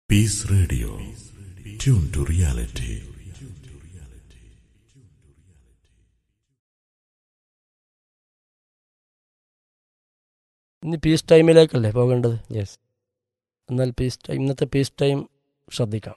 Peace Radio. Tune to reality. ഇനി peace ടൈമിലേക്കല്ലേ പോകേണ്ടത് യെസ് എന്നാൽ പീസ് ടൈം ഇന്നത്തെ പീസ് ടൈം ശ്രദ്ധിക്കാം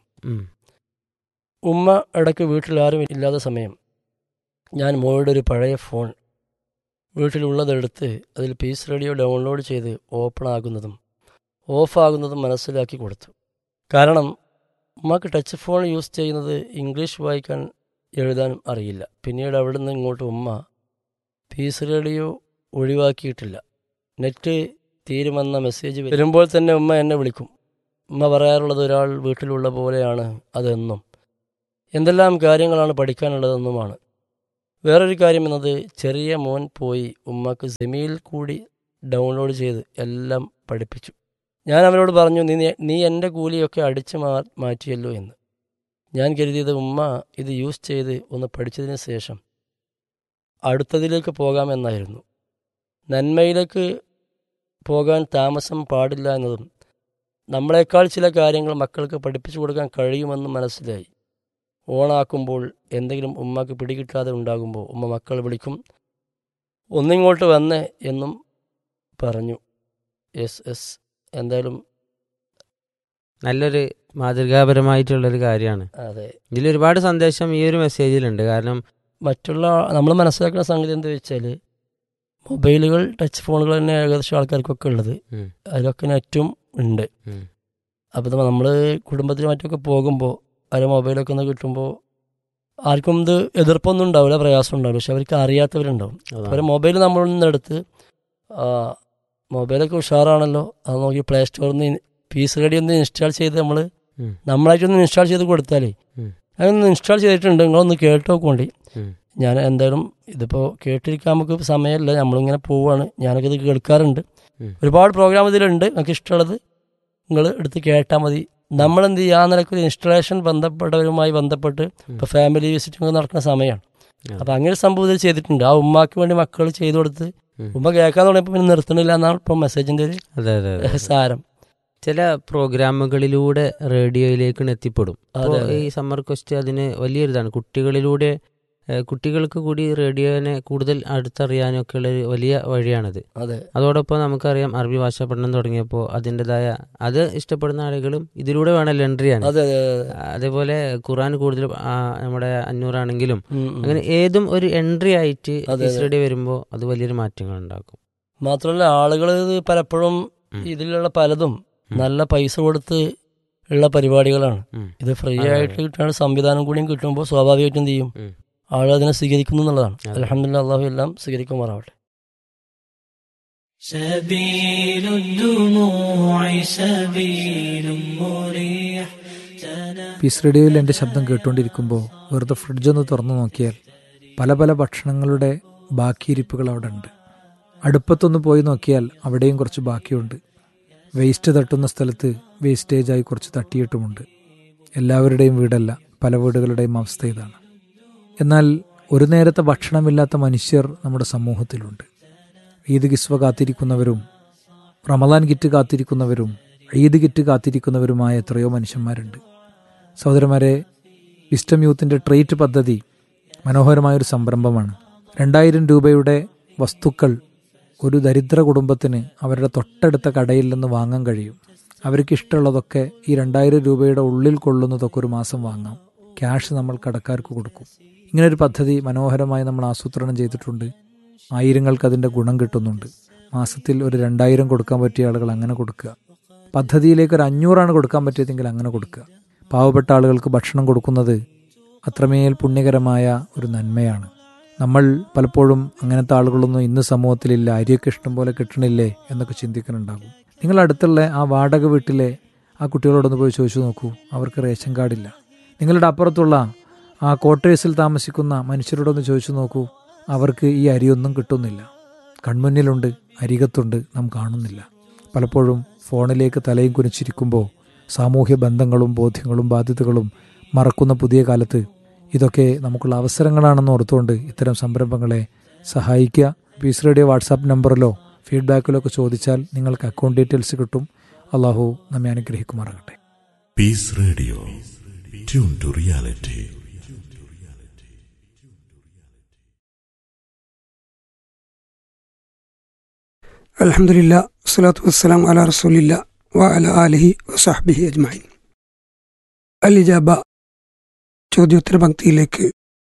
ഉമ്മ ഇടയ്ക്ക് വീട്ടിൽ ആരും ഇല്ലാത്ത സമയം ഞാൻ മോളുടെ ഒരു പഴയ ഫോൺ വീട്ടിലുള്ളതെടുത്ത് അതിൽ പീസ് റേഡിയോ ഡൗൺലോഡ് ചെയ്ത് ഓപ്പൺ ആകുന്നതും ഓഫാകുന്നതും മനസ്സിലാക്കി കൊടുത്തു കാരണം ഉമ്മക്ക് ടച്ച് ഫോൺ യൂസ് ചെയ്യുന്നത് ഇംഗ്ലീഷ് വായിക്കാൻ എഴുതാനും അറിയില്ല പിന്നീട് അവിടെ നിന്ന് ഇങ്ങോട്ട് ഉമ്മ പീസ് റേഡിയോ ഒഴിവാക്കിയിട്ടില്ല നെറ്റ് തീരുമെന്ന മെസ്സേജ് വരുമ്പോൾ തന്നെ ഉമ്മ എന്നെ വിളിക്കും ഉമ്മ പറയാറുള്ളത് ഒരാൾ വീട്ടിലുള്ള പോലെയാണ് അതെന്നും എന്തെല്ലാം കാര്യങ്ങളാണ് പഠിക്കാനുള്ളതെന്നുമാണ് വേറൊരു കാര്യം എന്നത് ചെറിയ മോൻ പോയി ഉമ്മക്ക് സെമിയിൽ കൂടി ഡൗൺലോഡ് ചെയ്ത് എല്ലാം പഠിപ്പിച്ചു ഞാൻ അവരോട് പറഞ്ഞു നീ നീ എൻ്റെ കൂലിയൊക്കെ അടിച്ചു മാ മാറ്റിയല്ലോ എന്ന് ഞാൻ കരുതിയത് ഉമ്മ ഇത് യൂസ് ചെയ്ത് ഒന്ന് പഠിച്ചതിന് ശേഷം അടുത്തതിലേക്ക് പോകാമെന്നായിരുന്നു നന്മയിലേക്ക് പോകാൻ താമസം പാടില്ല എന്നതും നമ്മളെക്കാൾ ചില കാര്യങ്ങൾ മക്കൾക്ക് പഠിപ്പിച്ചു കൊടുക്കാൻ കഴിയുമെന്നും മനസ്സിലായി ഓണാക്കുമ്പോൾ എന്തെങ്കിലും ഉമ്മക്ക് പിടികിട്ടാതെ ഉണ്ടാകുമ്പോൾ ഉമ്മ മക്കൾ വിളിക്കും ഒന്നിങ്ങോട്ട് വന്നേ എന്നും പറഞ്ഞു എസ് എസ് എന്തായാലും നല്ലൊരു മാതൃകാപരമായിട്ടുള്ളൊരു കാര്യമാണ് അതെ ഇതിൽ ഒരുപാട് സന്ദേശം ഈ ഒരു മെസ്സേജിലുണ്ട് കാരണം മറ്റുള്ള നമ്മൾ മനസ്സിലാക്കുന്ന സംഗതി എന്താ വെച്ചാൽ മൊബൈലുകൾ ടച്ച് ഫോണുകൾ തന്നെ ഏകദേശം ആൾക്കാർക്കൊക്കെ ഉള്ളത് ഉം, അതിലൊക്കെ നെറ്റും ഉണ്ട് ഉം, അപ്പോൾ നമ്മൾ കുടുംബത്തിൽ മറ്റൊക്കെ പോകുമ്പോൾ അവരെ മൊബൈലൊക്കെ ഒന്ന് കിട്ടുമ്പോൾ ആർക്കും ഇത് എതിർപ്പൊന്നും ഉണ്ടാവില്ല പ്രയാസം ഉണ്ടാവില്ല പക്ഷെ അവർക്ക് അറിയാത്തവരുണ്ടാവും അതാണ്. അവരെ മൊബൈൽ നമ്മളിൽ നിന്നെടുത്ത് ആ, മൊബൈലൊക്കെ ഉഷാറാണല്ലോ അത് നോക്കി പ്ലേ സ്റ്റോറിൽ നിന്ന് പീസ് റെഡി ഒന്ന് ഇൻസ്റ്റാൾ ചെയ്ത് നമ്മൾ ഉം, നമ്മളായിട്ടൊന്ന് ഇൻസ്റ്റാൾ ചെയ്ത് കൊടുത്താലേ ഉം. അങ്ങനൊന്ന് ഇൻസ്റ്റാൾ ചെയ്തിട്ടുണ്ട് നിങ്ങളൊന്ന് കേട്ട് നോക്കോണ്ടി ഉം, ഞാൻ എന്തായാലും ഇതിപ്പോൾ കേട്ടിരിക്കാൻ നമുക്ക് സമയമില്ല നമ്മളിങ്ങനെ പോവുകയാണ് ഞാനൊക്കെ ഇത് കേൾക്കാറുണ്ട് ഉം. ഒരുപാട് പ്രോഗ്രാം ഇതിലുണ്ട് നിങ്ങൾക്ക് ഇഷ്ടമുള്ളത് നിങ്ങൾ എടുത്ത് കേട്ടാൽ മതി നമ്മളെന്ത് ചെയ്യുക ആ നിലയ്ക്ക് ഇൻസ്റ്റലേഷൻ ബന്ധപ്പെട്ടവരുമായി ബന്ധപ്പെട്ട് ഇപ്പോൾ ഫാമിലി വിസിറ്റിംഗ് നടക്കുന്ന സമയമാണ് ആ. അപ്പം അങ്ങനെ ഒരു സംഭവം ഇതിൽ ചെയ്തിട്ടുണ്ട് ആ ഉമ്മാക്ക് വേണ്ടി മക്കൾ ചെയ്തു കൊടുത്ത് ഉം. ഉമ്മ കേൾക്കാൻ തുടങ്ങിയപ്പോൾ പിന്നെ നിർത്തണില്ല എന്നാണ് ഇപ്പോൾ മെസ്സേജിൻ്റെ ഒരു അതെ അതെ അതെ സാരം ചില പ്രോഗ്രാമുകളിലൂടെ റേഡിയോയിലേക്ക് എത്തിപ്പെടും അപ്പോൾ അതെ, അതെ. ഈ സമ്മർ ക്വസ്റ്റ് അതിന് വലിയൊരിതാണ് കുട്ടികളിലൂടെ ഏഹ്, കുട്ടികൾക്ക് കൂടി റേഡിയോനെ കൂടുതൽ അടുത്തറിയാനും ഒക്കെ ഉള്ള ഒരു വലിയ വഴിയാണത് അതെ അതോടൊപ്പം നമുക്കറിയാം അറബി ഭാഷ പഠനം തുടങ്ങിയപ്പോൾ അതിൻ്റെതായ അത് ഇഷ്ടപ്പെടുന്ന ആളുകളും ഇതിലൂടെ വേണമല്ലോ എൻട്രി ചെയ്യാൻ അതെ അതെ അതെ അതേപോലെ ഖുറാൻ കൂടുതൽ ആ, നമ്മുടെ അഞ്ഞൂറാണെങ്കിലും ഉം, ഉം. അങ്ങനെ ഏതും ഒരു എൻട്രി ആയിട്ട് അതെ, അതെ. റേഡിയോ വരുമ്പോൾ അത് വലിയൊരു മാറ്റങ്ങൾ ഉണ്ടാക്കും മാത്രമല്ല ആളുകൾ ഇത് പലപ്പോഴും ഉം. ഇതിലുള്ള പലതും ഉം. നല്ല പൈസ കൊടുത്ത് ഉള്ള പരിപാടികളാണ് ഉം. ഇത് ഫ്രീ അതെ, അതെ. ആയിട്ട് കിട്ടുന്ന സംവിധാനം കൂടിയും കിട്ടുമ്പോൾ സ്വാഭാവികമായിട്ടും എന്ത് ചെയ്യും ഉം. ആളുകൾ അതിനെ സ്വീകരിക്കുന്നു എന്നുള്ളതാണ് അതെ. അലഹമില്ല അള്ളാഹു എല്ലാം സ്വീകരിക്കുമാറാവട്ടെ سبيل الدموع سبيل مريح പീസ് റേഡിയോയിൽ എൻ്റെ ശബ്ദം കേട്ടുകൊണ്ടിരിക്കുമ്പോൾ വെറുതെ ഫ്രിഡ്ജ് ഒന്ന് തുറന്നു നോക്കിയാൽ പല പല ഭക്ഷണങ്ങളുടെ ബാക്കിയിരിപ്പുകൾ അവിടെ ഉണ്ട് അടുപ്പത്തൊന്ന് പോയി നോക്കിയാൽ അവിടെയും കുറച്ച് ബാക്കിയുണ്ട് വേസ്റ്റ് തട്ടുന്ന സ്ഥലത്ത് വേസ്റ്റേജായി കുറച്ച് തട്ടിയിട്ടുമുണ്ട് എല്ലാവരുടെയും വീടല്ല പല വീടുകളുടെയും അവസ്ഥ ഇതാണ് എന്നാൽ ഒരു നേരത്തെ ഭക്ഷണമില്ലാത്ത മനുഷ്യർ നമ്മുടെ സമൂഹത്തിലുണ്ട് ഈദ് കിസ്വ കാത്തിരിക്കുന്നവരും റമദാൻ കിറ്റ് കാത്തിരിക്കുന്നവരും ഈദ് കിറ്റ് കാത്തിരിക്കുന്നവരുമായ എത്രയോ മനുഷ്യന്മാരുണ്ട് സഹോദരന്മാരെ വിസ്റ്റം യൂത്തിൻ്റെ ട്രേറ്റ് പദ്ധതി മനോഹരമായൊരു സംരംഭമാണ് രണ്ടായിരം രൂപയുടെ വസ്തുക്കൾ ഒരു ദരിദ്ര കുടുംബത്തിന് അവരുടെ തൊട്ടടുത്ത കടയിൽ നിന്ന് വാങ്ങാൻ കഴിയും അവർക്ക് ഇഷ്ടമുള്ളതൊക്കെ ഈ രണ്ടായിരം രൂപയുടെ ഉള്ളിൽ കൊള്ളുന്നതൊക്കെ ഒരു മാസം വാങ്ങാം ക്യാഷ് നമ്മൾ കടക്കാർക്ക് കൊടുക്കും ഇങ്ങനൊരു പദ്ധതി മനോഹരമായി നമ്മൾ ആസൂത്രണം ചെയ്തിട്ടുണ്ട് ആയിരങ്ങൾക്ക് അതിൻ്റെ ഗുണം കിട്ടുന്നുണ്ട് മാസത്തിൽ ഒരു രണ്ടായിരം കൊടുക്കാൻ പറ്റിയ ആളുകൾ അങ്ങനെ കൊടുക്കുക പദ്ധതിയിലേക്ക് ഒരു അഞ്ഞൂറാണ് കൊടുക്കാൻ പറ്റിയതെങ്കിൽ അങ്ങനെ കൊടുക്കുക പാവപ്പെട്ട ആളുകൾക്ക് ഭക്ഷണം കൊടുക്കുന്നത് അത്രമേൽ പുണ്യകരമായ ഒരു നന്മയാണ് നമ്മൾ പലപ്പോഴും അങ്ങനത്തെ ആളുകളൊന്നും ഇന്ന് സമൂഹത്തിലില്ല അരിയൊക്കെ ഇഷ്ടം പോലെ കിട്ടണില്ലേ എന്നൊക്കെ ചിന്തിക്കുന്നുണ്ടാകും നിങ്ങൾ അടുത്തുള്ള ആ വാടക വീട്ടിലെ ആ കുട്ടികളോടൊന്ന് പോയി ചോദിച്ചു നോക്കൂ അവർക്ക് റേഷൻ കാർഡില്ല നിങ്ങളുടെ അപ്പുറത്തുള്ള ആ ക്വാർട്ടേഴ്സിൽ താമസിക്കുന്ന മനുഷ്യരോടൊന്ന് ചോദിച്ചു നോക്കൂ അവർക്ക് ഈ അരിയൊന്നും കിട്ടുന്നില്ല കൺമുന്നിലുണ്ട് അരികത്തുണ്ട് നാം കാണുന്നില്ല പലപ്പോഴും ഫോണിലേക്ക് തലയും കുനിച്ചിരിക്കുമ്പോൾ സാമൂഹ്യ ബന്ധങ്ങളും ബോധ്യങ്ങളും ബാധ്യതകളും മറക്കുന്ന പുതിയ കാലത്ത് ഇതൊക്കെ നമുക്കുള്ള അവസരങ്ങളാണെന്ന് ഓർത്തുകൊണ്ട് ഇത്തരം സംരംഭങ്ങളെ സഹായിക്കുക പീസ് റേഡിയോ വാട്സാപ്പ് നമ്പറിലോ ഫീഡ്ബാക്കിലോ ഒക്കെ ചോദിച്ചാൽ നിങ്ങൾക്ക് അക്കൗണ്ട് ഡീറ്റെയിൽസ് കിട്ടും അള്ളാഹു നമ്മെ അനുഗ്രഹിക്കുമാറാകട്ടെ Peace Radio. Tune to reality. അലഹമുല്ല വസ്സലാത്തു വസ്സലാം അല റസൂലില്ല വ അല ആലിഹി വസാഹ്ബിഹി അജ്മൈൻ അൽ ഇജാബ ചോദ്യോത്തര പങ്ക്തിയിലേക്ക്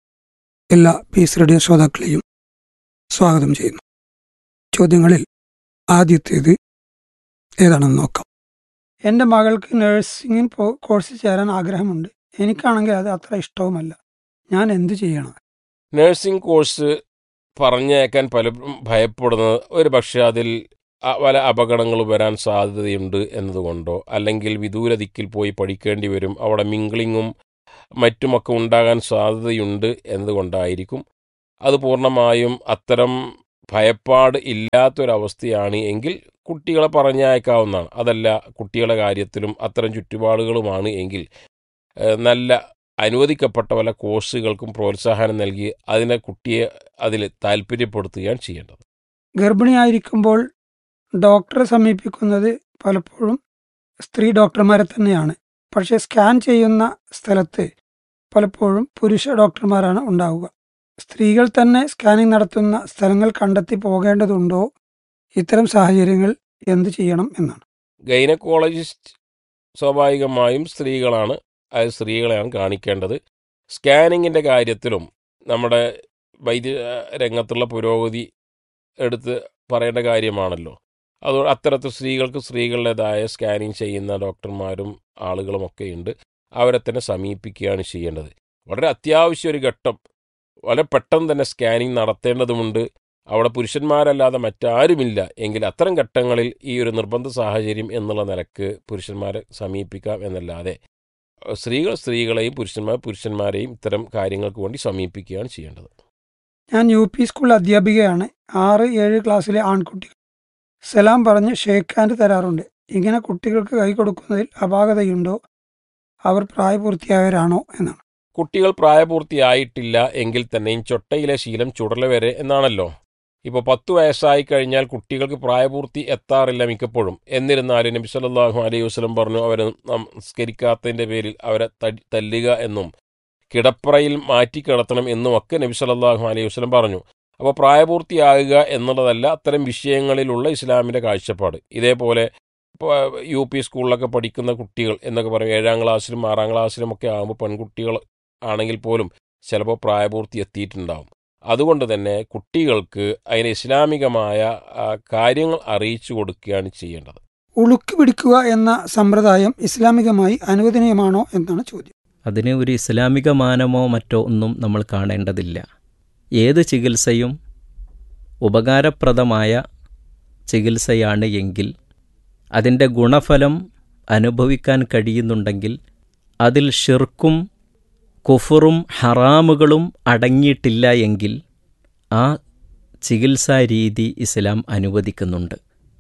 എല്ലാ പീസ് റേഡിയോ ശ്രോതാക്കളെയും സ്വാഗതം ചെയ്യുന്നു ചോദ്യങ്ങളിൽ ആദ്യത്തേത് ഏതാണെന്ന് നോക്കാം എൻ്റെ മകൾക്ക് നഴ്സിംഗിൽ കോഴ്സ് ചേരാൻ ആഗ്രഹമുണ്ട് എനിക്കാണെങ്കിൽ അത് അത്ര ഇഷ്ടവുമല്ല ഞാൻ എന്തു ചെയ്യണം നഴ്സിംഗ് കോഴ്സ് പറഞ്ഞേക്കാൻ പലരും ഭയപ്പെടുന്നത് ഒരു പക്ഷേ അതിൽ അ- പല അപകടങ്ങൾ വരാൻ സാധ്യതയുണ്ട് എന്നതുകൊണ്ടോ അല്ലെങ്കിൽ വിദൂര ദിക്കിൽ പോയി പഠിക്കേണ്ടി വരും അവിടെ മിംഗ്ലിങ്ങും മറ്റുമൊക്കെ ഉണ്ടാകാൻ സാധ്യതയുണ്ട് എന്നതുകൊണ്ടായിരിക്കും അത് പൂർണ്ണമായും അത്തരം ഭയപ്പാട് ഇല്ലാത്തൊരവസ്ഥയാണ് എങ്കിൽ കുട്ടികളെ പറഞ്ഞയക്കാവുന്നതാണ് അതല്ല കുട്ടികളുടെ കാര്യത്തിലും അത്തരം ചുറ്റുപാടുകളുമാണ് എങ്കിൽ ഏഹ്, നല്ല അനുവദിക്കപ്പെട്ട പല കോഴ്സുകൾക്കും പ്രോത്സാഹനം നൽകി അതിനെ കുട്ടിയെ അതിൽ താല്പര്യപ്പെടുത്തുകയാണ് ചെയ്യേണ്ടത് ഗർഭിണിയായിരിക്കുമ്പോൾ ഡോക്ടറെ സമീപിക്കുന്നത് പലപ്പോഴും സ്ത്രീ ഡോക്ടർമാരെ തന്നെയാണ് പക്ഷേ സ്കാൻ ചെയ്യുന്ന സ്ഥലത്ത് പലപ്പോഴും പുരുഷ ഡോക്ടർമാരാണ് ഉണ്ടാവുക സ്ത്രീകൾ തന്നെ സ്കാനിംഗ് നടത്തുന്ന സ്ഥലങ്ങൾ കണ്ടെത്തി പോകേണ്ടതുണ്ടോ ഇത്തരം സാഹചര്യങ്ങൾ എന്ത് ചെയ്യണം എന്നാണ് ഗൈനക്കോളജിസ്റ്റ് സ്വാഭാവികമായും സ്ത്രീകളാണ് അത് സ്ത്രീകളെയാണ് കാണിക്കേണ്ടത് സ്കാനിങ്ങിൻ്റെ കാര്യത്തിലും നമ്മുടെ വൈദ്യ രംഗത്തുള്ള പുരോഗതി എടുത്ത് പറയേണ്ട കാര്യമാണല്ലോ അത് അത്തരത്തിൽ സ്ത്രീകൾക്ക് സ്ത്രീകളുടേതായ സ്കാനിങ് ചെയ്യുന്ന ഡോക്ടർമാരും ആളുകളുമൊക്കെ ഉണ്ട് അവരെ തന്നെ സമീപിക്കുകയാണ് ചെയ്യേണ്ടത് വളരെ അത്യാവശ്യ ഒരു ഘട്ടം വളരെ പെട്ടെന്ന് തന്നെ സ്കാനിങ് നടത്തേണ്ടതുമുണ്ട് അവിടെ പുരുഷന്മാരല്ലാതെ മറ്റാരുമില്ല എങ്കിൽ അത്തരം ഘട്ടങ്ങളിൽ ഈ ഒരു നിർബന്ധ സാഹചര്യം എന്നുള്ള നിലക്ക് പുരുഷന്മാരെ സമീപിക്കാം എന്നല്ലാതെ അഹ് സ്ത്രീകൾ സ്ത്രീകളെയും പുരുഷന്മാർ പുരുഷന്മാരെയും ഇത്തരം കാര്യങ്ങൾക്ക് വേണ്ടി സമീപിക്കുകയാണ് ചെയ്യേണ്ടത് ഞാൻ യു പി സ്കൂൾ അധ്യാപികയാണ് ആറ് ഏഴ് ക്ലാസ്സിലെ ആൺകുട്ടികൾ സലാം പറഞ്ഞ് ഷേക്ക് ഹാൻഡ് തരാറുണ്ട് ഇങ്ങനെ കുട്ടികൾക്ക് കൈ കൊടുക്കുന്നതിൽ അപാകതയുണ്ടോ അവർ പ്രായപൂർത്തിയായവരാണോ എന്നാണ് കുട്ടികൾ പ്രായപൂർത്തിയായിട്ടില്ല എങ്കിൽ തന്നെയും ചൊട്ടയിലെ ശീലം ചുടല വരെ എന്നാണല്ലോ ഇപ്പോൾ പത്ത് വയസ്സായി കഴിഞ്ഞാൽ കുട്ടികൾക്ക് പ്രായപൂർത്തി എത്താറില്ല മിക്കപ്പോഴും എന്നിരുന്നാലും നബി സല്ലല്ലാഹു അലൈഹി വസല്ലം പറഞ്ഞു അവരെ നമസ്കരിക്കാത്തതിൻ്റെ പേരിൽ അവരെ തടി തല്ലുക എന്നും കിടപ്പറയിൽ മാറ്റിക്കിടത്തണം എന്നുമൊക്കെ നബി സല്ലല്ലാഹു അലൈഹി വസല്ലം പറഞ്ഞു അപ്പോൾ പ്രായപൂർത്തിയാകുക എന്നുള്ളതല്ല അത്തരം വിഷയങ്ങളിലുള്ള ഇസ്ലാമിൻ്റെ കാഴ്ചപ്പാട് ഇതേപോലെ ഇപ്പോൾ യു പി സ്കൂളിലൊക്കെ പഠിക്കുന്ന കുട്ടികൾ എന്നൊക്കെ പറയും ഏഴാം ക്ലാസ്സിലും ആറാം ക്ലാസ്സിലും ഒക്കെ ആകുമ്പോൾ പെൺകുട്ടികൾ ആണെങ്കിൽ പോലും ചിലപ്പോൾ പ്രായപൂർത്തി എത്തിയിട്ടുണ്ടാവും അതുകൊണ്ട് തന്നെ കുട്ടികൾക്ക് അതിന് ഇസ്ലാമികമായ ആ, കാര്യങ്ങൾ അറിയിച്ചു കൊടുക്കുകയാണ് ചെയ്യേണ്ടത് ഉളുക്ക് പിടിക്കുക എന്ന സമ്പ്രദായം ഇസ്ലാമികമായി അനുവദനീയമാണോ എന്നാണ് ചോദ്യം അതിന് ഒരു ഇസ്ലാമിക മാനമോ മറ്റോ ഒന്നും നമ്മൾ കാണേണ്ടതില്ല ഏത് ചികിത്സയും ഉപകാരപ്രദമായ ചികിത്സയാണ് എങ്കിൽ അതിൻ്റെ ഗുണഫലം അനുഭവിക്കാൻ കഴിയുന്നുണ്ടെങ്കിൽ അതിൽ ഷിർക്കും കുഫറും ഹറാമുകളും അടങ്ങിയിട്ടില്ല എങ്കിൽ ആ ചികിത്സാ രീതി ഇസ്ലാം അനുവദിക്കുന്നുണ്ട്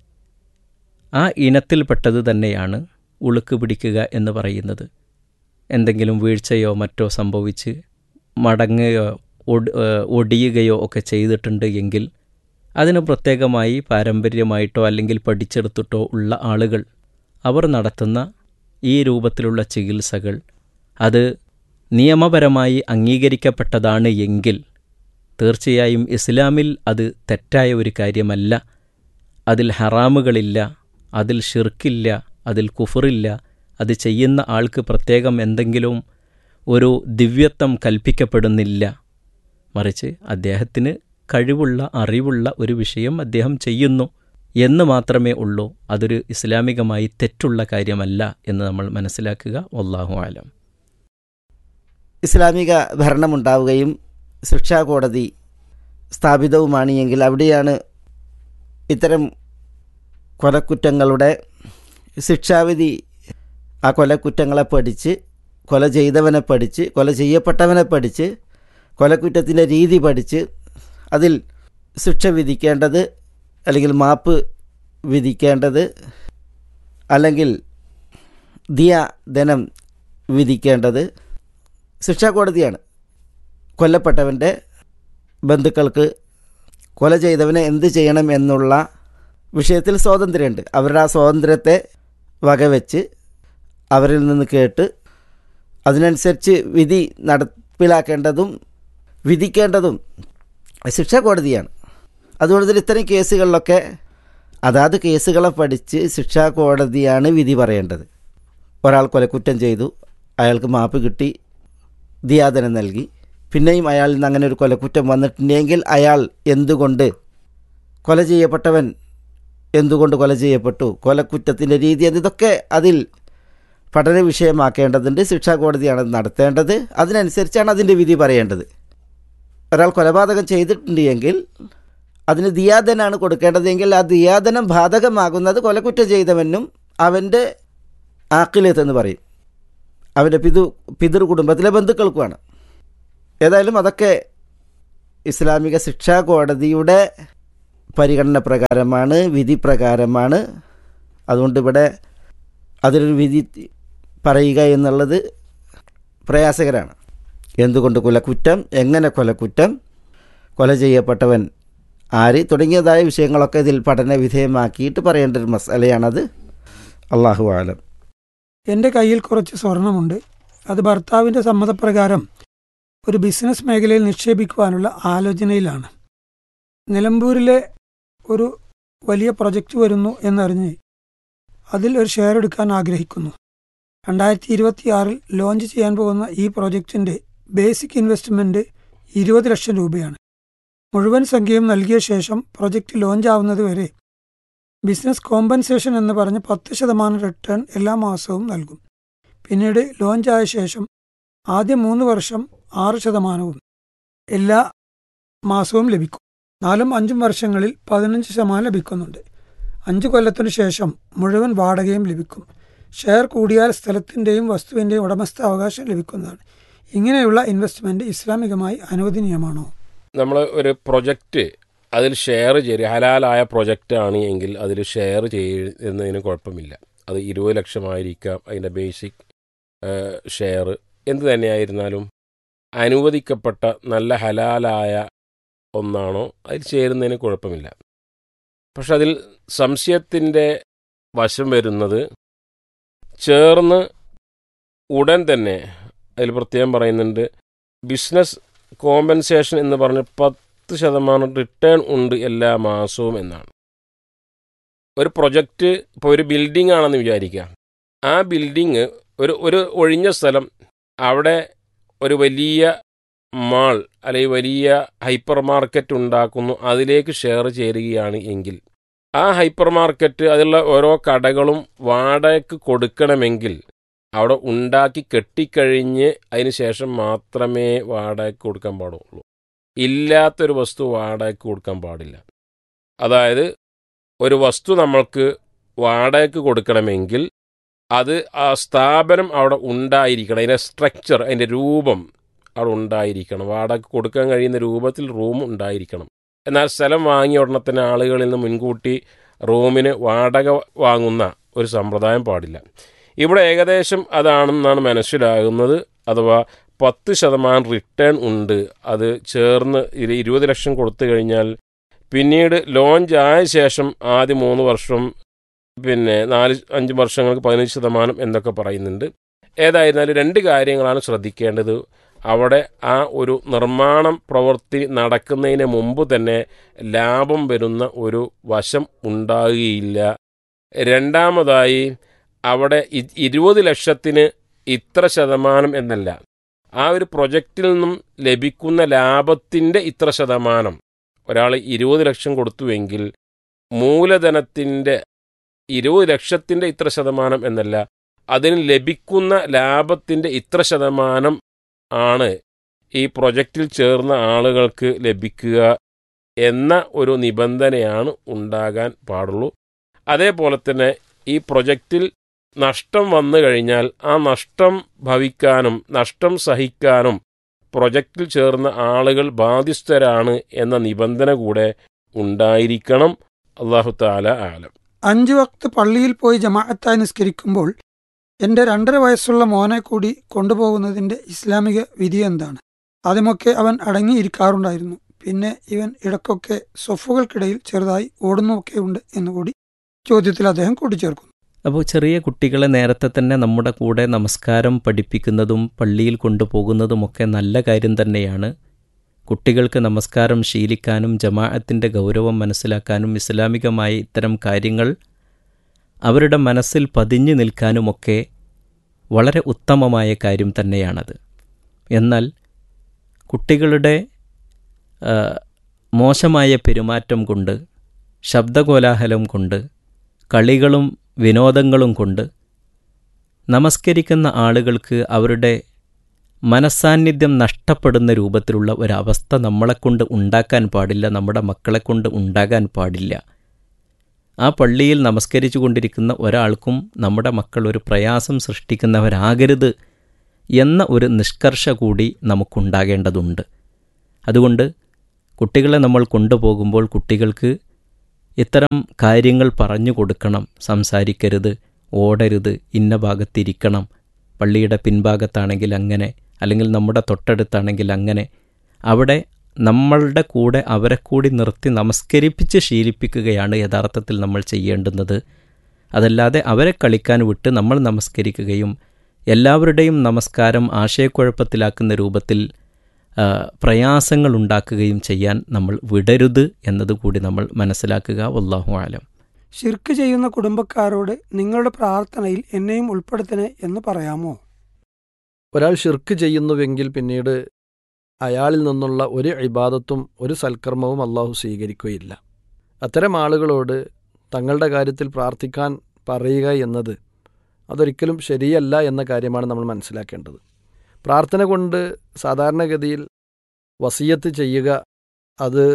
ആ ഇനത്തിൽപ്പെട്ടത് തന്നെയാണ് ഉളുക്ക് പിടിക്കുക എന്ന് പറയുന്നത് എന്തെങ്കിലും വീഴ്ചയോ മറ്റോ സംഭവിച്ച് മടങ്ങുകയോ ഒട് ഏഹ് ഒടിയുകയോ ഒക്കെ ചെയ്തിട്ടുണ്ട് എങ്കിൽ അതിന് പ്രത്യേകമായി പാരമ്പര്യമായിട്ടോ അല്ലെങ്കിൽ പഠിച്ചെടുത്തിട്ടോ ഉള്ള ആളുകൾ അവർ നടത്തുന്ന ഈ രൂപത്തിലുള്ള ചികിത്സകൾ അത് നിയമപരമായി അംഗീകരിക്കപ്പെട്ടതാണ് എങ്കിൽ തീർച്ചയായും ഇസ്ലാമിൽ അത് തെറ്റായ ഒരു കാര്യമല്ല അതിൽ ഹറാമുകളില്ല അതിൽ ഷിർക്കില്ല അതിൽ കുഫറില്ല അത് ചെയ്യുന്ന ആൾക്ക് പ്രത്യേകം എന്തെങ്കിലും ഒരു ദിവ്യത്വം കൽപ്പിക്കപ്പെടുന്നില്ല മറിച്ച് അദ്ദേഹത്തിന് കഴിവുള്ള അറിവുള്ള ഒരു വിഷയം അദ്ദേഹം ചെയ്യുന്നു എന്ന് മാത്രമേ ഉള്ളൂ അതൊരു ഇസ്ലാമികമായി തെറ്റുള്ള കാര്യമല്ല എന്ന് നമ്മൾ മനസ്സിലാക്കുക വല്ലാഹു ആലം ഇസ്ലാമിക ഭരണമുണ്ടാവുകയും ശിക്ഷാ കോടതി സ്ഥാപിതവുമാണ് എങ്കിൽ അവിടെയാണ് ഇത്തരം കൊലക്കുറ്റങ്ങളുടെ ശിക്ഷാവിധി ആ കൊലക്കുറ്റങ്ങളെ പഠിച്ച് കൊല ചെയ്തവനെ പഠിച്ച് കൊല ചെയ്യപ്പെട്ടവനെ പഠിച്ച് കൊലക്കുറ്റത്തിൻ്റെ രീതി പഠിച്ച് അതിൽ ശിക്ഷ വിധിക്കേണ്ടത് അല്ലെങ്കിൽ മാപ്പ് വിധിക്കേണ്ടത് അല്ലെങ്കിൽ ദിയ ധനം വിധിക്കേണ്ടത് ശിക്ഷാ കോടതിയാണ് കൊല്ലപ്പെട്ടവൻ്റെ ബന്ധുക്കൾക്ക് കൊല ചെയ്തവനെ എന്ത് ചെയ്യണം എന്നുള്ള വിഷയത്തിൽ സ്വാതന്ത്ര്യമുണ്ട് അവരുടെ ആ സ്വാതന്ത്ര്യത്തെ വകവെച്ച് അവരിൽ നിന്ന് കേട്ട് അതിനനുസരിച്ച് വിധി നടപ്പിലാക്കേണ്ടതും വിധിക്കേണ്ടതും ശിക്ഷാ കോടതിയാണ് അതുകൊണ്ട് തന്നെ ഇത്തരം കേസുകളിലൊക്കെ അതാത് കേസുകളെ പഠിച്ച് ശിക്ഷാ കോടതിയാണ് വിധി പറയേണ്ടത് ഒരാൾ കൊലക്കുറ്റം ചെയ്തു അയാൾക്ക് മാപ്പ് കിട്ടി ദിയാദനം നൽകി പിന്നെയും അയാളിൽ നിന്ന് അങ്ങനെ ഒരു കൊലക്കുറ്റം വന്നിട്ടുണ്ടെങ്കിൽ അയാൾ എന്തുകൊണ്ട് കൊല ചെയ്യപ്പെട്ടവൻ എന്തുകൊണ്ട് കൊല ചെയ്യപ്പെട്ടു കൊലക്കുറ്റത്തിൻ്റെ രീതി അത് ഇതൊക്കെ അതിൽ പഠന വിഷയമാക്കേണ്ടതുണ്ട് ശിക്ഷാ കോടതിയാണ് അത് നടത്തേണ്ടത് അതിനനുസരിച്ചാണ് അതിൻ്റെ വിധി പറയേണ്ടത് ഒരാൾ കൊലപാതകം ചെയ്തിട്ടുണ്ട് എങ്കിൽ അതിന് ദിയാദനാണ് കൊടുക്കേണ്ടതെങ്കിൽ ആ ദിയാദനം ബാധകമാകുന്നത് കൊലക്കുറ്റം ചെയ്തവനും അവൻ്റെ ആക്കിലേത്ത് എന്ന് പറയും അവൻ്റെ പിതു പിതൃ കുടുംബത്തിലെ ബന്ധുക്കൾക്കുമാണ് ഏതായാലും അതൊക്കെ ഇസ്ലാമിക ശിക്ഷാ കോടതിയുടെ പരിഗണന പ്രകാരമാണ് വിധി പ്രകാരമാണ് അതുകൊണ്ട് ഇവിടെ അതിലൊരു വിധി പറയുക എന്നുള്ളത് പ്രയാസകരമാണ് എന്തുകൊണ്ട് കൊലക്കുറ്റം എങ്ങനെ കൊലക്കുറ്റം കൊല ചെയ്യപ്പെട്ടവൻ ആര് തുടങ്ങിയതായ വിഷയങ്ങളൊക്കെ ഇതിൽ പഠന വിധേയമാക്കിയിട്ട് പറയേണ്ട ഒരു മസാലയാണത് അള്ളാഹു ആലം എൻ്റെ കയ്യിൽ കുറച്ച് സ്വർണമുണ്ട് അത് ഭർത്താവിൻ്റെ സമ്മതപ്രകാരം ഒരു ബിസിനസ് മേഖലയിൽ നിക്ഷേപിക്കുവാനുള്ള ആലോചനയിലാണ് നിലമ്പൂരിലെ ഒരു വലിയ പ്രൊജക്റ്റ് വരുന്നു എന്നറിഞ്ഞ് അതിൽ ഒരു ഷെയർ എടുക്കാൻ ആഗ്രഹിക്കുന്നു രണ്ടായിരത്തി ഇരുപത്തിയാറിൽ ലോഞ്ച് ചെയ്യാൻ പോകുന്ന ഈ പ്രൊജക്റ്റിൻ്റെ ബേസിക് ഇൻവെസ്റ്റ്മെൻറ്റ് ഇരുപത് ലക്ഷം രൂപയാണ് മുഴുവൻ സംഖ്യയും നൽകിയ ശേഷം പ്രൊജക്റ്റ് ലോഞ്ച് ആവുന്നത് വരെ ബിസിനസ് കോമ്പൻസേഷൻ എന്ന് പറഞ്ഞ് പത്ത് ശതമാനം റിട്ടേൺ എല്ലാ മാസവും നൽകും പിന്നീട് ലോഞ്ച് ആയ ശേഷം ആദ്യ മൂന്ന് വർഷം ആറ് ശതമാനവും എല്ലാ മാസവും ലഭിക്കും നാലും അഞ്ചും വർഷങ്ങളിൽ പതിനഞ്ച് ശതമാനം ലഭിക്കുന്നുണ്ട് അഞ്ച് കൊല്ലത്തിനു ശേഷം മുഴുവൻ വാടകയും ലഭിക്കും ഷെയർ കൂടിയാൽ സ്ഥലത്തിൻ്റെയും വസ്തുവിൻ്റെയും ഉടമസ്ഥാവകാശം ലഭിക്കുന്നതാണ് ഇങ്ങനെയുള്ള ഇൻവെസ്റ്റ്മെൻറ്റ് ഇസ്ലാമികമായി അനുവദനീയമാണോ നമ്മൾ ഒരു പ്രൊജക്റ്റ് അതിൽ ഷെയർ ചെയ്യുക ഹലാലായ പ്രൊജക്റ്റ് ആണ് എങ്കിൽ അതിൽ ഷെയർ ചെയ്യുന്നതിന് കുഴപ്പമില്ല അത് ഇരുപത് ലക്ഷമായിരിക്കാം അതിൻ്റെ ബേസിക് ഷെയർ എന്ത് തന്നെയായിരുന്നാലും അനുവദിക്കപ്പെട്ട നല്ല ഹലാലായ ഒന്നാണോ അതിൽ ചേരുന്നതിന് കുഴപ്പമില്ല പക്ഷെ അതിൽ സംശയത്തിൻ്റെ വശം വരുന്നത് ചേർന്ന് ഉടൻ തന്നെ അതിൽ പ്രത്യേകം പറയുന്നുണ്ട് ബിസിനസ് കോമ്പൻസേഷൻ എന്ന് പറഞ്ഞ് പത്ത് ശതമാനം റിട്ടേൺ ഉണ്ട് എല്ലാ മാസവും എന്നാണ് ഒരു പ്രൊജക്റ്റ് ഇപ്പോൾ ഒരു ബിൽഡിംഗ് ആണെന്ന് വിചാരിക്കുക ആ ബിൽഡിങ് ഒരു ഒരു ഒഴിഞ്ഞ സ്ഥലം അവിടെ ഒരു വലിയ മാൾ അല്ലെങ്കിൽ വലിയ ഹൈപ്പർ മാർക്കറ്റ് ഉണ്ടാക്കുന്നു അതിലേക്ക് ഷെയർ ചേരുകയാണ് എങ്കിൽ ആ ഹൈപ്പർ മാർക്കറ്റ് അതിലുള്ള ഓരോ കടകളും വാടകയ്ക്ക് കൊടുക്കണമെങ്കിൽ അവിടെ ഉണ്ടാക്കി കെട്ടിക്കഴിഞ്ഞ് അതിന് ശേഷം മാത്രമേ വാടകയ്ക്ക് കൊടുക്കാൻ പാടുള്ളൂ ഇല്ലാത്തൊരു വസ്തു വാടകയ്ക്ക് കൊടുക്കാൻ പാടില്ല അതായത് ഒരു വസ്തു നമ്മൾക്ക് വാടകയ്ക്ക് കൊടുക്കണമെങ്കിൽ അത് ആ സ്ഥാപനം അവിടെ ഉണ്ടായിരിക്കണം അതിൻ്റെ സ്ട്രക്ചർ അതിൻ്റെ രൂപം അവിടെ ഉണ്ടായിരിക്കണം വാടക കൊടുക്കാൻ കഴിയുന്ന രൂപത്തിൽ റൂം ഉണ്ടായിരിക്കണം എന്നാൽ സ്ഥലം വാങ്ങിയ ഉടനെ തന്നെ ആളുകളിൽ നിന്ന് മുൻകൂട്ടി റൂമിന് വാടക വാങ്ങുന്ന ഒരു സമ്പ്രദായം പാടില്ല ഇവിടെ ഏകദേശം അതാണെന്നാണ് മനസ്സിലാകുന്നത് അഥവാ പത്ത് ശതമാനം റിട്ടേൺ ഉണ്ട് അത് ചേർന്ന് ഇരുപത് ലക്ഷം കൊടുത്തു കഴിഞ്ഞാൽ പിന്നീട് ലോഞ്ച് ആയ ശേഷം ആദ്യ മൂന്ന് വർഷം പിന്നെ നാല് അഞ്ച് വർഷങ്ങൾക്ക് പതിനഞ്ച് ശതമാനം എന്നൊക്കെ പറയുന്നുണ്ട് ഏതായിരുന്നാലും രണ്ട് കാര്യങ്ങളാണ് ശ്രദ്ധിക്കേണ്ടത് അവിടെ ആ ഒരു നിർമ്മാണം പ്രവൃത്തി നടക്കുന്നതിന് മുമ്പ് തന്നെ ലാഭം വരുന്ന ഒരു വശം ഉണ്ടാകുകയില്ല രണ്ടാമതായി അവിടെ ഇരുപത് ലക്ഷത്തിന് ഇത്ര ശതമാനം എന്നല്ല ആ ഒരു പ്രൊജക്റ്റിൽ നിന്നും ലഭിക്കുന്ന ലാഭത്തിൻ്റെ ഇത്ര ശതമാനം ഒരാൾ ഇരുപത് ലക്ഷം കൊടുത്തുവെങ്കിൽ മൂലധനത്തിൻ്റെ ഇരുപത് ലക്ഷത്തിൻ്റെ ഇത്ര ശതമാനം എന്നല്ല അതിന് ലഭിക്കുന്ന ലാഭത്തിൻ്റെ ഇത്ര ശതമാനം ആണ് ഈ പ്രൊജക്റ്റിൽ ചേർന്ന ആളുകൾക്ക് ലഭിക്കുക എന്ന ഒരു നിബന്ധനയാണ് ഉണ്ടാകാൻ പാടുള്ളൂ അതേപോലെ തന്നെ ഈ പ്രൊജക്റ്റിൽ നഷ്ടം വന്നു കഴിഞ്ഞാൽ ആ നഷ്ടം ഭവിക്കാനും നഷ്ടം സഹിക്കാനും പ്രൊജക്റ്റിൽ ചേർന്ന ആളുകൾ ബാധ്യസ്ഥരാണ് എന്ന നിബന്ധന കൂടെ ഉണ്ടായിരിക്കണം അള്ളാഹു താല ആലം അഞ്ചു വക്ത് പള്ളിയിൽ പോയി ജമാഅത്തായി നിസ്കരിക്കുമ്പോൾ എൻ്റെ രണ്ടര വയസ്സുള്ള മോനെ കൂടി കൊണ്ടുപോകുന്നതിൻ്റെ ഇസ്ലാമിക വിധി എന്താണ് ആദ്യമൊക്കെ അവൻ അടങ്ങിയിരിക്കാറുണ്ടായിരുന്നു പിന്നെ ഇവൻ ഇടക്കൊക്കെ സൊഫുകൾക്കിടയിൽ ചെറുതായി ഓടുന്നൊക്കെ ഉണ്ട് എന്നുകൂടി ചോദ്യത്തിൽ അദ്ദേഹം കൂട്ടിച്ചേർക്കുന്നു അപ്പോൾ ചെറിയ കുട്ടികളെ നേരത്തെ തന്നെ നമ്മുടെ കൂടെ നമസ്കാരം പഠിപ്പിക്കുന്നതും പള്ളിയിൽ കൊണ്ടുപോകുന്നതുമൊക്കെ നല്ല കാര്യം തന്നെയാണ് കുട്ടികൾക്ക് നമസ്കാരം ശീലിക്കാനും ജമാഅത്തിൻ്റെ ഗൗരവം മനസ്സിലാക്കാനും ഇസ്ലാമികമായ ഇത്തരം കാര്യങ്ങൾ അവരുടെ മനസ്സിൽ പതിഞ്ഞു നിൽക്കാനുമൊക്കെ വളരെ ഉത്തമമായ കാര്യം തന്നെയാണത് എന്നാൽ കുട്ടികളുടെ ആ, മോശമായ പെരുമാറ്റം കൊണ്ട് ശബ്ദകോലാഹലം കൊണ്ട് കളികളും വിനോദങ്ങളും കൊണ്ട് നമസ്കരിക്കുന്ന ആളുകൾക്ക് അവരുടെ മനസ്സാന്നിധ്യം നഷ്ടപ്പെടുന്ന രൂപത്തിലുള്ള ഒരവസ്ഥ നമ്മളെക്കൊണ്ട് ഉണ്ടാക്കാൻ പാടില്ല നമ്മുടെ മക്കളെക്കൊണ്ട് ഉണ്ടാകാൻ പാടില്ല ആ പള്ളിയിൽ നമസ്കരിച്ചു കൊണ്ടിരിക്കുന്ന ഒരാൾക്കും നമ്മുടെ മക്കൾ ഒരു പ്രയാസം സൃഷ്ടിക്കുന്നവരാകരുത് എന്ന ഒരു നിഷ്കർഷ കൂടി നമുക്കുണ്ടാകേണ്ടതുണ്ട് അതുകൊണ്ട് കുട്ടികളെ നമ്മൾ കൊണ്ടുപോകുമ്പോൾ കുട്ടികൾക്ക് ഇത്തരം കാര്യങ്ങൾ പറഞ്ഞു കൊടുക്കണം സംസാരിക്കരുത് ഓടരുത് ഇന്ന ഭാഗത്തിരിക്കണം പള്ളിയുടെ പിൻഭാഗത്താണെങ്കിൽ അങ്ങനെ അല്ലെങ്കിൽ നമ്മുടെ തൊട്ടടുത്താണെങ്കിൽ അങ്ങനെ അവിടെ നമ്മളുടെ കൂടെ അവരെ കൂടി നിർത്തി നമസ്കരിപ്പിച്ച് ശീലിപ്പിക്കുകയാണ് യഥാർത്ഥത്തിൽ നമ്മൾ ചെയ്യേണ്ടുന്നത് അതല്ലാതെ അവരെ കളിക്കാൻ വിട്ട് നമ്മൾ നമസ്കരിക്കുകയും എല്ലാവരുടെയും നമസ്കാരം ആശയക്കുഴപ്പത്തിലാക്കുന്ന രൂപത്തിൽ ആ, പ്രയാസങ്ങൾ ഉണ്ടാക്കുകയും ചെയ്യാൻ നമ്മൾ വിടരുത് എന്നതുകൂടി നമ്മൾ മനസ്സിലാക്കുക വല്ലാഹു ആലം ഷിർക്ക് ചെയ്യുന്ന കുടുംബക്കാരോട് നിങ്ങളുടെ പ്രാർത്ഥനയിൽ എന്നെയും ഉൾപ്പെടുത്തണേ എന്ന് പറയാമോ ഒരാൾ ഷിർക്ക് ചെയ്യുന്നുവെങ്കിൽ പിന്നീട് അയാളിൽ നിന്നുള്ള ഒരു ഇബാദത്തും ഒരു സൽക്കർമ്മവും അള്ളാഹു സ്വീകരിക്കുകയില്ല അത്തരം ആളുകളോട് തങ്ങളുടെ കാര്യത്തിൽ പ്രാർത്ഥിക്കാൻ പറയുക എന്നത് അതൊരിക്കലും ശരിയല്ല എന്ന കാര്യമാണ് നമ്മൾ മനസ്സിലാക്കേണ്ടത് പ്രാർത്ഥന കൊണ്ട് സാധാരണഗതിയിൽ വസീയത്ത് ചെയ്യുക അത്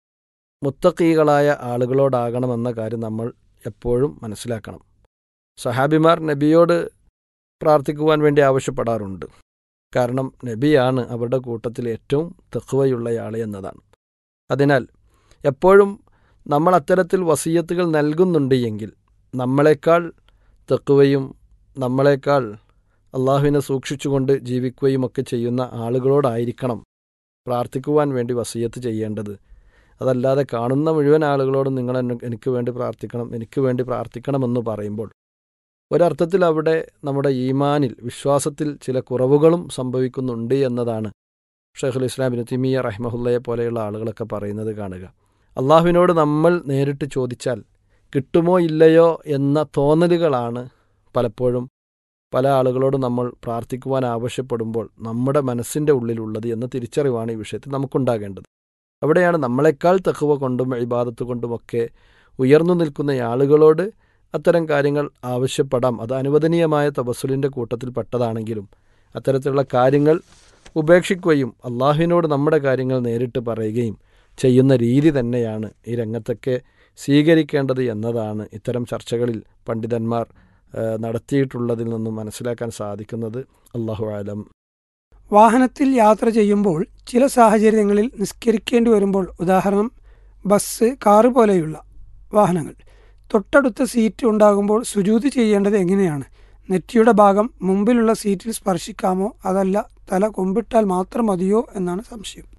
മുത്തക്കീകളായ ആളുകളോടാകണമെന്ന കാര്യം നമ്മൾ എപ്പോഴും മനസ്സിലാക്കണം സഹാബിമാർ നബിയോട് പ്രാർത്ഥിക്കുവാൻ വേണ്ടി ആവശ്യപ്പെടാറുണ്ട് കാരണം നബിയാണ് അവരുടെ കൂട്ടത്തിൽ ഏറ്റവും തെക്കുവയുള്ളയാൾ എന്നതാണ് അതിനാൽ എപ്പോഴും നമ്മൾ അത്തരത്തിൽ വസീയത്തുകൾ നൽകുന്നുണ്ട് എങ്കിൽ നമ്മളെക്കാൾ തെക്കുവയും നമ്മളെക്കാൾ അള്ളാഹുവിനെ സൂക്ഷിച്ചുകൊണ്ട് ജീവിക്കുകയും ഒക്കെ ചെയ്യുന്ന ആളുകളോടായിരിക്കണം പ്രാർത്ഥിക്കുവാൻ വേണ്ടി വസീയത്ത് ചെയ്യേണ്ടത് അതല്ലാതെ കാണുന്ന മുഴുവൻ ആളുകളോടും നിങ്ങൾ എന്നെ- എനിക്ക് വേണ്ടി പ്രാർത്ഥിക്കണം എനിക്ക് വേണ്ടി പ്രാർത്ഥിക്കണമെന്ന് പറയുമ്പോൾ ഒരർത്ഥത്തിൽ അവിടെ നമ്മുടെ ഈമാനിൽ വിശ്വാസത്തിൽ ചില കുറവുകളും സംഭവിക്കുന്നുണ്ട് എന്നതാണ് ഷെയ്ഖുൽ ഇസ്ലാം ബിൻ തിമിയ റഹ്മഹുല്ലയെ പോലെയുള്ള ആളുകളൊക്കെ പറയുന്നത് കാണുക അള്ളാഹുവിനോട് നമ്മൾ നേരിട്ട് ചോദിച്ചാൽ കിട്ടുമോ ഇല്ലയോ എന്ന തോന്നലുകളാണ് പലപ്പോഴും പല ആളുകളോടും നമ്മൾ പ്രാർത്ഥിക്കുവാൻ ആവശ്യപ്പെടുമ്പോൾ നമ്മുടെ മനസ്സിൻ്റെ ഉള്ളിലുള്ളത് എന്ന തിരിച്ചറിവാണ് ഈ വിഷയത്തിൽ നമുക്കുണ്ടാകേണ്ടത് അവിടെയാണ് നമ്മളെക്കാൾ തക്കുവ കൊണ്ടും ഇബാദത്ത് കൊണ്ടുമൊക്കെ ഉയർന്നു നിൽക്കുന്ന ആളുകളോട് അത്തരം കാര്യങ്ങൾ ആവശ്യപ്പെടാം അത് അനുവദനീയമായ തപസ്സുലിൻ്റെ കൂട്ടത്തിൽ പെട്ടതാണെങ്കിലും അത്തരത്തിലുള്ള കാര്യങ്ങൾ ഉപേക്ഷിക്കുകയും അള്ളാഹുവിനോട് നമ്മുടെ കാര്യങ്ങൾ നേരിട്ട് പറയുകയും ചെയ്യുന്ന രീതി തന്നെയാണ് ഈ രംഗത്തൊക്കെ സ്വീകരിക്കേണ്ടത് എന്നതാണ് ഇത്തരം ചർച്ചകളിൽ പണ്ഡിതന്മാർ ആ, നടത്തിയിട്ടുള്ളതിൽ നിന്നും മനസ്സിലാക്കാൻ സാധിക്കുന്നത് അള്ളാഹു ആലം വാഹനത്തിൽ യാത്ര ചെയ്യുമ്പോൾ ചില സാഹചര്യങ്ങളിൽ നിസ്കരിക്കേണ്ടി വരുമ്പോൾ ഉദാഹരണം ബസ് കാറ് പോലെയുള്ള വാഹനങ്ങൾ തൊട്ടടുത്ത സീറ്റ് ഉണ്ടാകുമ്പോൾ സുജൂതി ചെയ്യേണ്ടത് എങ്ങനെയാണ് നെറ്റിയുടെ ഭാഗം മുമ്പിലുള്ള സീറ്റിൽ സ്പർശിക്കാമോ അതല്ല തല കൊമ്പിട്ടാൽ മാത്രം മതിയോ എന്നാണ് സംശയം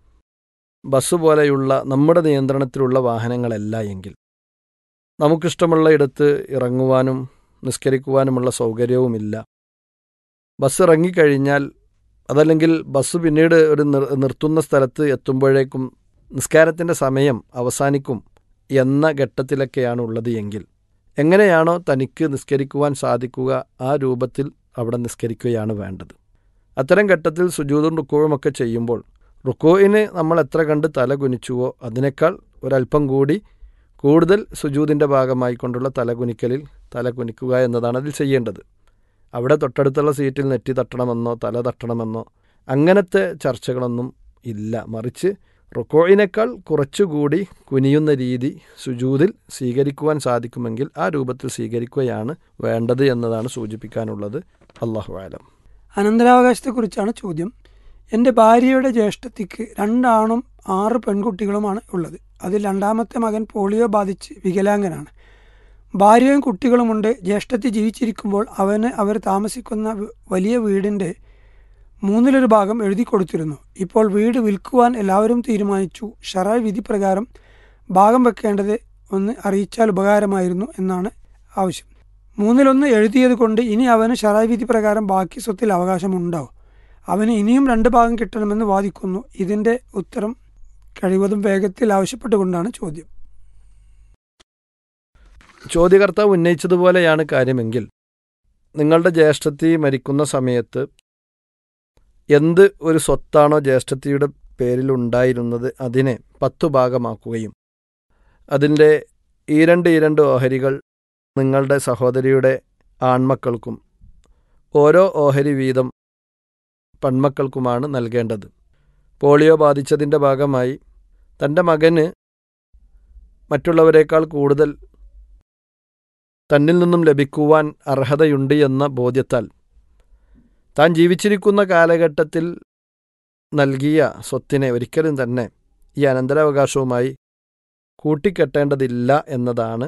ബസ് പോലെയുള്ള നമ്മുടെ നിയന്ത്രണത്തിലുള്ള വാഹനങ്ങളല്ല എങ്കിൽ നമുക്കിഷ്ടമുള്ള ഇടത്ത് ഇറങ്ങുവാനും നിസ്കരിക്കുവാനുമുള്ള സൗകര്യവുമില്ല ബസ് ഇറങ്ങിക്കഴിഞ്ഞാൽ അതല്ലെങ്കിൽ ബസ് പിന്നീട് ഒരു നിർ- നിർത്തുന്ന സ്ഥലത്ത് എത്തുമ്പോഴേക്കും നിസ്കാരത്തിൻ്റെ സമയം അവസാനിക്കും എന്ന ഘട്ടത്തിലൊക്കെയാണ് ഉള്ളത് എങ്കിൽ എങ്ങനെയാണോ തനിക്ക് നിസ്കരിക്കുവാൻ സാധിക്കുക ആ രൂപത്തിൽ അവിടെ നിസ്കരിക്കുകയാണ് വേണ്ടത് അത്തരം ഘട്ടത്തിൽ സുജൂതും റുക്കോവുമൊക്കെ ചെയ്യുമ്പോൾ റുക്കോയിന് നമ്മൾ എത്ര കണ്ട് തല കുനിച്ചുവോ അതിനേക്കാൾ ഒരല്പം കൂടി കൂടുതൽ സുജൂതിൻ്റെ ഭാഗമായി കൊണ്ടുള്ള തലകുനിക്കലിൽ തല കുനിക്കുക എന്നതാണ് അതിൽ ചെയ്യേണ്ടത് അവിടെ തൊട്ടടുത്തുള്ള സീറ്റിൽ നെറ്റി തട്ടണമെന്നോ തല തട്ടണമെന്നോ അങ്ങനത്തെ ചർച്ചകളൊന്നും ഇല്ല മറിച്ച് റുക്കോയിനേക്കാൾ കുറച്ചുകൂടി കുനിയുന്ന രീതി സുജൂതിൽ സ്വീകരിക്കുവാൻ സാധിക്കുമെങ്കിൽ ആ രൂപത്തിൽ സ്വീകരിക്കുകയാണ് വേണ്ടത് എന്നതാണ് സൂചിപ്പിക്കാനുള്ളത് അള്ളാഹു ആലം അനന്തരാവകാശത്തെക്കുറിച്ചാണ് ചോദ്യം എൻ്റെ ഭാര്യയുടെ ജ്യേഷ്ഠത്തിക്ക് രണ്ടാണും ആറ് പെൺകുട്ടികളുമാണ് ഉള്ളത് അതിൽ രണ്ടാമത്തെ മകൻ പോളിയോ ബാധിച്ച് വികലാംഗനാണ് ഭാര്യയും കുട്ടികളുമുണ്ട് ജ്യേഷ്ഠത്തി ജീവിച്ചിരിക്കുമ്പോൾ അവന് അവർ താമസിക്കുന്ന വ- വലിയ വീടിൻ്റെ മൂന്നിലൊരു ഭാഗം എഴുതി കൊടുത്തിരുന്നു ഇപ്പോൾ വീട് വിൽക്കുവാൻ എല്ലാവരും തീരുമാനിച്ചു ഷറായ് വിധി പ്രകാരം ഭാഗം വെക്കേണ്ടത് ഒന്ന് അറിയിച്ചാൽ ഉപകാരമായിരുന്നു എന്നാണ് ആവശ്യം മൂന്നിലൊന്ന് എഴുതിയത് കൊണ്ട് ഇനി അവന് ശരായ് വിധി പ്രകാരം ബാക്കി സ്വത്തിൽ അവകാശമുണ്ടോ അവന് ഇനിയും രണ്ട് ഭാഗം കിട്ടണമെന്ന് വാദിക്കുന്നു ഇതിൻ്റെ ഉത്തരം കഴിവതും വേഗത്തിൽ ആവശ്യപ്പെട്ടുകൊണ്ടാണ് ചോദ്യം ചോദ്യകർത്താവ് ഉന്നയിച്ചതുപോലെയാണ് കാര്യമെങ്കിൽ നിങ്ങളുടെ ജ്യേഷ്ഠത്തി മരിക്കുന്ന സമയത്ത് എന്ത് ഒരു സ്വത്താണോ ജ്യേഷ്ഠത്തിയുടെ പേരിൽ ഉണ്ടായിരുന്നത് അതിനെ പത്തു ഭാഗമാക്കുകയും അതിൻ്റെ ഈ രണ്ട് ഈ രണ്ട് ഓഹരികൾ നിങ്ങളുടെ സഹോദരിയുടെ ആൺമക്കൾക്കും ഓരോ ഓഹരി വീതം പെൺമക്കൾക്കുമാണ് നൽകേണ്ടത് പോളിയോ ബാധിച്ചതിൻ്റെ ഭാഗമായി തൻ്റെ മകന് മറ്റുള്ളവരെക്കാൾ കൂടുതൽ തന്നിൽ നിന്നും ലഭിക്കുവാൻ അർഹതയുണ്ട് എന്ന ബോധ്യത്താൽ താൻ ജീവിച്ചിരിക്കുന്ന കാലഘട്ടത്തിൽ നൽകിയ സ്വത്തിനെ ഒരിക്കലും തന്നെ ഈ അനന്തരാവകാശവുമായി കൂട്ടിക്കെട്ടേണ്ടതില്ല എന്നതാണ്